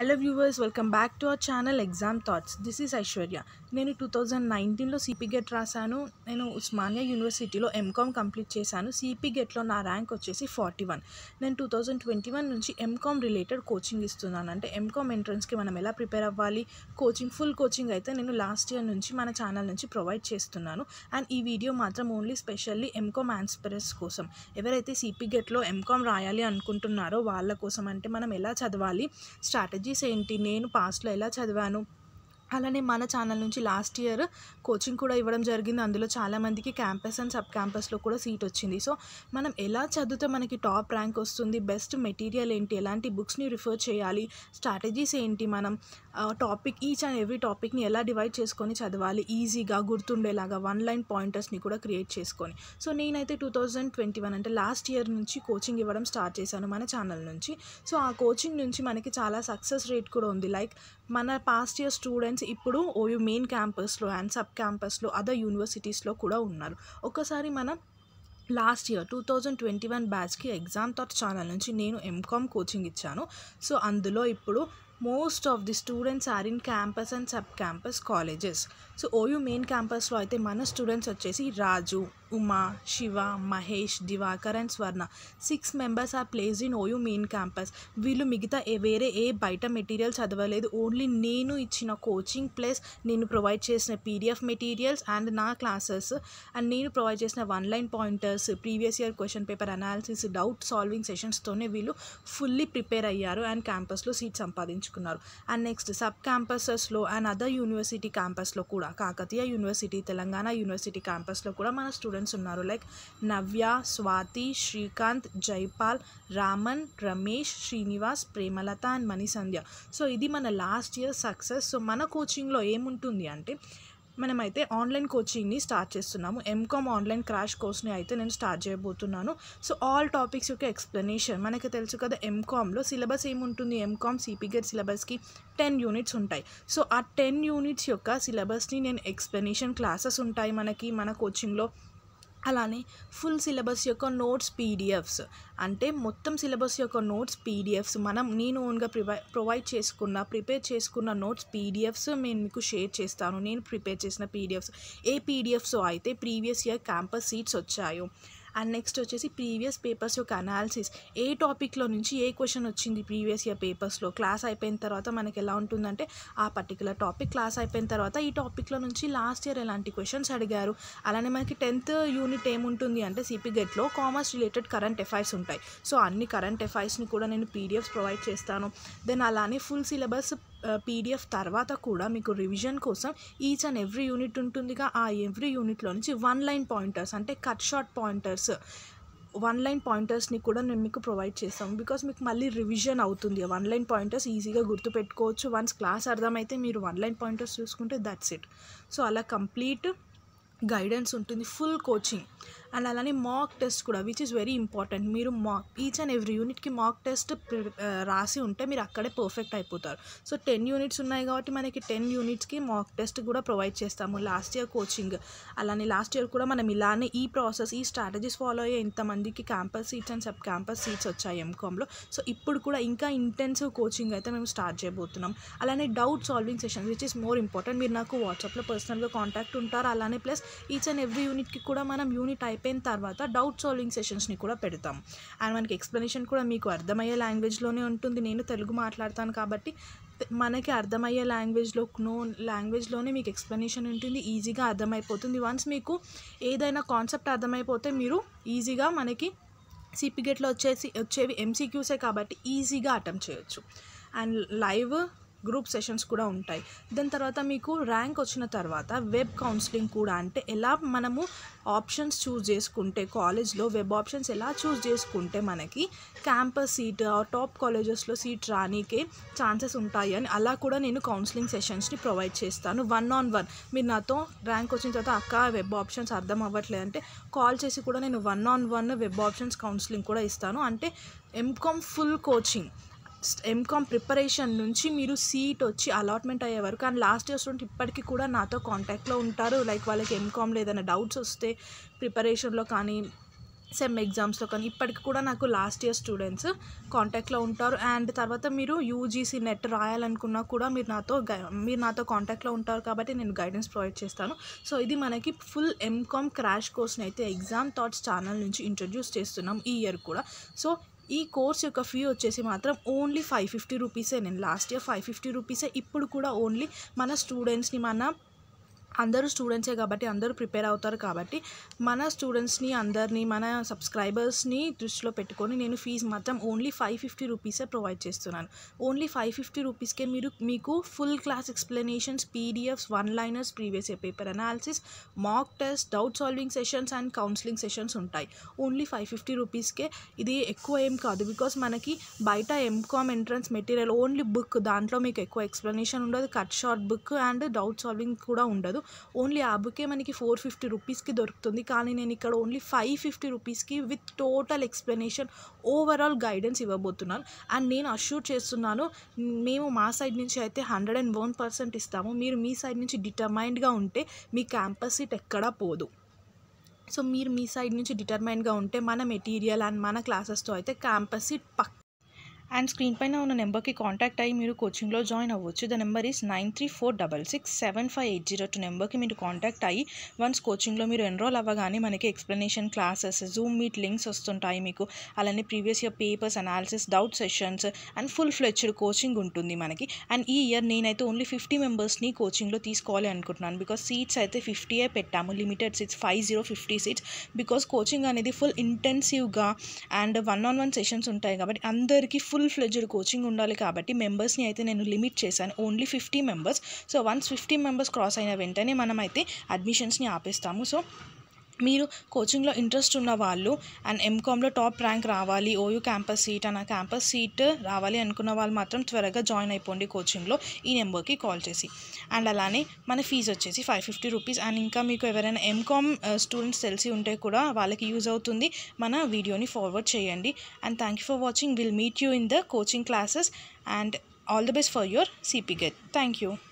hello viewers welcome back to our channel exam thoughts this is Aishwarya నేను two thousand నైన్టీన్లో C P GET రాశాను నేను ఉస్మానియా యూనివర్సిటీలో ఎంకామ్ కంప్లీట్ చేశాను సిపి గెట్లో నా ర్యాంక్ వచ్చేసి ఫార్టీ వన్ నేను టూ థౌజండ్ ట్వంటీ వన్ నుంచి ఎంకామ్ రిలేటెడ్ కోచింగ్ ఇస్తున్నాను అంటే ఎంకామ్ ఎంట్రన్స్కి మనం ఎలా ప్రిపేర్ అవ్వాలి కోచింగ్ ఫుల్ కోచింగ్ అయితే నేను లాస్ట్ ఇయర్ నుంచి మన ఛానల్ నుంచి ప్రొవైడ్ చేస్తున్నాను అండ్ ఈ వీడియో మాత్రం ఓన్లీ స్పెషల్లీ ఎంకామ్ ఆన్స్పరెస్ కోసం ఎవరైతే సిపి గెట్లో ఎంకామ్ రాయాలి అనుకుంటున్నారో వాళ్ళ కోసం అంటే మనం ఎలా చదవాలి స్ట్రాటజీస్ ఏంటి నేను పాస్ట్లో ఎలా చదివాను అలానే మన ఛానల్ నుంచి లాస్ట్ ఇయర్ కోచింగ్ కూడా ఇవ్వడం జరిగింది అందులో చాలామందికి క్యాంపస్ అండ్ సబ్ క్యాంపస్లో కూడా సీట్ వచ్చింది సో మనం ఎలా చదివితే మనకి టాప్ ర్యాంక్ వస్తుంది బెస్ట్ మెటీరియల్ ఏంటి ఎలాంటి బుక్స్ని రిఫర్ చేయాలి స్ట్రాటజీస్ ఏంటి మనం టాపిక్ ఈచ్ అండ్ ఎవ్రీ టాపిక్ని ఎలా డివైడ్ చేసుకొని చదవాలి ఈజీగా గుర్తుండేలాగా వన్ లైన్ పాయింటర్స్ని కూడా క్రియేట్ చేసుకొని సో నేనైతే టూ థౌజండ్ ట్వంటీ వన్ అంటే లాస్ట్ ఇయర్ నుంచి కోచింగ్ ఇవ్వడం స్టార్ట్ చేశాను మన ఛానల్ నుంచి సో ఆ కోచింగ్ నుంచి మనకి చాలా సక్సెస్ రేట్ కూడా ఉంది లైక్ మన పాస్ట్ ఇయర్ స్టూడెంట్స్ ఇప్పుడు ఓయూ మెయిన్ క్యాంపస్లో అండ్ సబ్ క్యాంపస్లో అదర్ యూనివర్సిటీస్లో కూడా ఉన్నారు ఒకసారి మనం last year two thousand twenty one బ్యాచ్కి ఎగ్జామ్ థాట్ ఛానల్ నుంచి నేను ఎంకామ్ కోచింగ్ ఇచ్చాను సో అందులో ఇప్పుడు most of the students are in campus and sub campus colleges so O U main క్యాంపస్లో అయితే మన స్టూడెంట్స్ వచ్చేసి Raju Uma Shiva Mahesh Diwakar and Swarna six members are place in OU main campus వీళ్ళు మిగతా ఏ వేరే ఏ బయట మెటీరియల్ చదవలేదు ఓన్లీ నేను ఇచ్చిన కోచింగ్ ప్లస్ నేను ప్రొవైడ్ చేసిన పీడిఎఫ్ మెటీరియల్స్ అండ్ నా క్లాసెస్ అండ్ నేను ప్రొవైడ్ చేసిన one line pointers previous year question paper analysis doubt solving సెషన్స్తోనే వీళ్ళు ఫుల్లీ ప్రిపేర్ అయ్యారు అండ్ క్యాంపస్లో సీట్ సంపాదించుకున్నారు అండ్ నెక్స్ట్ సబ్ క్యాంపసెస్లో అండ్ అదర్ యూనివర్సిటీ క్యాంపస్లో కూడా కాకతీయ యూనివర్సిటీ తెలంగాణ యూనివర్సిటీ క్యాంపస్లో కూడా మన స్టూడెంట్స్ ఉన్నారు like Navya Swathi Srikanth Jaipal Raman Ramesh Srinivas Premalatha and Manisandhya so ఇది మన లాస్ట్ ఇయర్ సక్సెస్ సో మన కోచింగ్లో ఏముంటుంది అంటే మనమైతే ఆన్లైన్ కోచింగ్ని స్టార్ట్ చేస్తున్నాము ఎంకామ్ ఆన్లైన్ క్రాష్ కోర్స్ని అయితే నేను స్టార్ట్ చేయబోతున్నాను సో ఆల్ టాపిక్స్ యొక్క ఎక్స్ప్లెనేషన్ మనకి తెలుసు కదా ఎంకామ్లో సిలబస్ ఏముంటుంది ఎంకామ్ సిపిగెట్ సిలబస్కి టెన్ యూనిట్స్ ఉంటాయి సో ఆ టెన్ యూనిట్స్ యొక్క సిలబస్ని నేను ఎక్స్ప్లెనేషన్ క్లాసెస్ ఉంటాయి మనకి మన కోచింగ్లో అలానే ఫుల్ సిలబస్ యొక్క నోట్స్ పీడిఎఫ్స్ అంటే మొత్తం సిలబస్ యొక్క నోట్స్ పీడిఎఫ్స్ మనం నేను ఓన్గా ప్రివై ప్రొవైడ్ చేసుకున్న ప్రిపేర్ చేసుకున్న నోట్స్ పీడిఎఫ్స్ నేను మీకు షేర్ చేస్తాను నేను ప్రిపేర్ చేసిన పీడిఎఫ్స్ ఏ పీడిఎఫ్స్ అయితే ప్రీవియస్ ఇయర్ క్యాంపస్ సీట్స్ వచ్చాయో అండ్ నెక్స్ట్ వచ్చేసి ప్రీవియస్ పేపర్స్ యొక్క అనాలిసిస్ ఏ టాపిక్లో నుంచి ఏ క్వశ్చన్ వచ్చింది ప్రీవియస్ ఇయర్ పేపర్స్లో క్లాస్ అయిపోయిన తర్వాత మనకి ఎలా ఉంటుందంటే ఆ పర్టికులర్ టాపిక్ క్లాస్ అయిపోయిన తర్వాత ఈ టాపిక్లో నుంచి లాస్ట్ ఇయర్ ఎలాంటి క్వశ్చన్స్ అడిగారు అలానే మనకి టెన్త్ యూనిట్ ఏముంటుంది అంటే సిపి గెట్లో కామర్స్ రిలేటెడ్ కరెంట్ అఫైర్స్ ఉంటాయి సో అన్ని కరెంట్ అఫైర్స్ని కూడా నేను పీడిఎఫ్స్ ప్రొవైడ్ చేస్తాను దెన్ అలానే ఫుల్ సిలబస్ పీడిఎఫ్ తర్వాత కూడా మీకు రివిజన్ కోసం ఈచ్ అండ్ ఎవ్రీ యూనిట్ ఉంటుందిగా ఆ ఎవ్రీ యూనిట్లో నుంచి వన్ లైన్ పాయింటర్స్ అంటే cut short pointers one line పాయింటర్స్ని కూడా నేను మీకు ప్రొవైడ్ చేస్తాను బికాస్ మీకు మళ్ళీ రివిజన్ అవుతుంది వన్ లైన్ పాయింటర్స్ ఈజీగా గుర్తుపెట్టుకోవచ్చు వన్స్ క్లాస్ అర్థమైతే మీరు వన్ లైన్ పాయింటర్స్ చూసుకుంటే దట్స్ ఇట్ సో అలా కంప్లీట్ గైడెన్స్ ఉంటుంది ఫుల్ కోచింగ్ అండ్ అలానే మాక్ టెస్ట్ కూడా విచ్ ఇస్ వెరీ ఇంపార్టెంట్ మీరు మాక్ ఈచ్ అండ్ ఎవ్రీ యూనిట్కి మాక్ టెస్ట్ రాసి ఉంటే మీరు అక్కడే పర్ఫెక్ట్ అయిపోతారు సో టెన్ యూనిట్స్ ఉన్నాయి కాబట్టి మనకి టెన్ యూనిట్స్కి మాక్ టెస్ట్ కూడా ప్రొవైడ్ చేస్తాము లాస్ట్ ఇయర్ కోచింగ్ అలానే లాస్ట్ ఇయర్ కూడా మనం ఇలానే ఈ ప్రాసెస్ ఈ స్ట్రాటజీస్ ఫాలో అయ్యే ఇంతమందికి campus seats and sub campus seats వచ్చాయి ఎంకామ్లో సో ఇప్పుడు కూడా ఇంకా ఇంటెన్సివ్ కోచింగ్ అయితే మేము స్టార్ట్ చేయబోతున్నాం అలానే doubt solving session which is more important మీరు నాకు వాట్సాప్లో పర్సనల్గా కాంటాక్ట్ ఉంటారు అలానే ప్లస్ ఈచ్ అండ్ ఎవ్రీ యూనిట్కి కూడా మనం యూనిట్ అయిపోయిన తర్వాత డౌట్ సాల్వింగ్ సెషన్స్ని కూడా పెడతాం అండ్ మనకి ఎక్స్ప్లెనేషన్ కూడా మీకు అర్థమయ్యే లాంగ్వేజ్లోనే ఉంటుంది నేను తెలుగు మాట్లాడతాను కాబట్టి మనకి అర్థమయ్యే లాంగ్వేజ్లో నో లాంగ్వేజ్లోనే మీకు ఎక్స్ప్లెనేషన్ ఉంటుంది ఈజీగా అర్థమైపోతుంది వన్స్ మీకు ఏదైనా కాన్సెప్ట్ అర్థమైపోతే మీరు ఈజీగా మనకి సిపిగెట్లో వచ్చేసి వచ్చేవి ఎంసీక్యూసే కాబట్టి ఈజీగా అటెంప్ట్ చేయొచ్చు అండ్ లైవ్ గ్రూప్ సెషన్స్ కూడా ఉంటాయి దాని తర్వాత మీకు ర్యాంక్ వచ్చిన తర్వాత వెబ్ కౌన్సిలింగ్ కూడా అంటే ఎలా మనము ఆప్షన్స్ చూస్ చేసుకుంటే కాలేజ్లో వెబ్ ఆప్షన్స్ ఎలా చూస్ చేసుకుంటే మనకి క్యాంపస్ సీట్ టాప్ కాలేజెస్లో సీట్ రానికే ఛాన్సెస్ ఉంటాయి అని అలా కూడా నేను కౌన్సిలింగ్ సెషన్స్ని ప్రొవైడ్ చేస్తాను వన్ ఆన్ వన్ మీరు నాతో ర్యాంక్ వచ్చిన తర్వాత అక్క వెబ్ ఆప్షన్స్ అర్థం అవ్వట్లేదు అంటే కాల్ చేసి కూడా నేను one on one web options counselling కూడా ఇస్తాను అంటే M Com full coaching M Com preparation నుంచి మీరు సీట్ వచ్చి అలాట్మెంట్ అయ్యే వరకు అండ్ లాస్ట్ ఇయర్ స్టూడెంట్ ఇప్పటికీ కూడా నాతో కాంటాక్ట్లో ఉంటారు లైక్ వాళ్ళకి ఎంకామ్లో ఏదైనా డౌట్స్ వస్తే ప్రిపరేషన్లో కానీ సెమ్ ఎగ్జామ్స్లో కానీ ఇప్పటికి కూడా నాకు లాస్ట్ ఇయర్ స్టూడెంట్స్ కాంటాక్ట్లో ఉంటారు అండ్ తర్వాత మీరు యూజీసీ నెట్ రాయాలనుకున్నా కూడా మీరు నాతో గై మీరు నాతో కాంటాక్ట్లో ఉంటారు కాబట్టి నేను గైడెన్స్ ప్రొవైడ్ చేస్తాను సో ఇది మనకి ఫుల్ ఎంకామ్ క్రాష్ కోర్స్ని అయితే ఎగ్జామ్ థాట్స్ ఛానల్ నుంచి ఇంట్రడ్యూస్ చేస్తున్నాం ఈ ఇయర్ కూడా సో ఈ కోర్స్ యొక్క ఫీ వచ్చేసి మాత్రం ఓన్లీ ఫైవ్ ఫిఫ్టీ రూపీసే నేను లాస్ట్ ఇయర్ ఫైవ్ ఫిఫ్టీ రూపీసే ఇప్పుడు కూడా ఓన్లీ మన స్టూడెంట్స్ని మన అందరూ స్టూడెంట్సే కాబట్టి అందరూ ప్రిపేర్ అవుతారు కాబట్టి మన స్టూడెంట్స్ని అందరినీ మన సబ్స్క్రైబర్స్ని దృష్టిలో పెట్టుకొని నేను ఫీజు మాత్రం ఓన్లీ ఫైవ్ ఫిఫ్టీ రూపీసే ప్రొవైడ్ చేస్తున్నాను ఓన్లీ ఫైవ్ ఫిఫ్టీ రూపీస్కే మీరు మీకు full class explanations PDFs one liners previous year paper analysis mock test doubt solving sessions and counselling sessions ఉంటాయి ఓన్లీ ఫైవ్ ఫిఫ్టీ రూపీస్కే ఇది ఎక్కువ ఏం కాదు బికాస్ మనకి బయట MCom entrance material only book దాంట్లో మీకు ఎక్కువ ఎక్స్ప్లెనేషన్ ఉండదు cut short book and doubt solving కూడా ఉండదు ఓన్లీ ఆ బుకే మనకి ఫోర్ ఫిఫ్టీ రూపీస్కి దొరుకుతుంది కానీ నేను ఇక్కడ ఓన్లీ ఫైవ్ ఫిఫ్టీ రూపీస్కి with total explanation overall guidance ఇవ్వబోతున్నాను అండ్ నేను అష్యూర్ చేస్తున్నాను మేము మా సైడ్ నుంచి అయితే హండ్రెడ్ అండ్ వన్ పర్సెంట్ ఇస్తాము మీరు మీ సైడ్ నుంచి డిటర్మైన్డ్గా ఉంటే మీ క్యాంపస్ సీట్ ఎక్కడా పోదు సో మీరు మీ సైడ్ నుంచి డిటర్మైన్డ్గా ఉంటే మన మెటీరియల్ అండ్ మన క్లాసెస్తో అయితే క్యాంపస్ సీట్ పక్ అండ్ స్క్రీన్ పైన ఉన్న నెంబర్కి కాంటాక్ట్ అయ్యి మీరు కోచింగ్లో జాయిన్ అవ్వచ్చు the number is nine three four double six seven five eight zero two నెంబర్కి మీరు కాంటాక్ట్ అయ్యి వన్స్ కోచింగ్లో మీరు ఎన్రోల్ అవ్వగానే మనకి explanation classes Zoom meet links వస్తుంటాయి మీకు అలానే previous year papers analysis doubt sessions and full fledged coaching ఉంటుంది మనకి అండ్ ఈ ఇయర్ నేనైతే ఓన్లీ ఫిఫ్టీ మెంబర్స్ని కోచింగ్లో తీసుకోవాలి అనుకుంటున్నాను బికాస్ సీట్స్ అయితే ఫిఫ్టీయే పెట్టాము limited seats five zero fifty seats because coaching అనేది ఫుల్ ఇంటెన్సివ్గా and one on one sessions ఉంటాయి కాబట్టి అందరికీ ఫుల్ ఫ్లెడ్జ్డ్ కోచింగ్ ఉండాలి కాబట్టి మెంబర్స్ని అయితే నేను లిమిట్ చేశాను only fifty members so once fifty members cross అయిన వెంటనే మనం అయితే అడ్మిషన్స్ని ఆపేస్తాము సో మీరు కోచింగ్లో ఇంట్రెస్ట్ ఉన్న వాళ్ళు అండ్ ఎంకామ్లో టాప్ ర్యాంక్ రావాలి ఓయూ క్యాంపస్ సీట్ అన్న క్యాంపస్ సీట్ రావాలి అనుకున్న వాళ్ళు మాత్రం త్వరగా జాయిన్ అయిపోండి కోచింగ్లో ఈ నెంబర్కి కాల్ చేసి అండ్ అలానే మన ఫీజు వచ్చేసి ఫైవ్ ఫిఫ్టీ రూపీస్ అండ్ ఇంకా మీకు ఎవరైనా ఎంకామ్ స్టూడెంట్స్ తెలిసి ఉంటే కూడా వాళ్ళకి యూజ్ అవుతుంది మన వీడియోని ఫార్వర్డ్ చేయండి and thank you for watching will meet you in the coaching classes and all the best for your CPGET thank you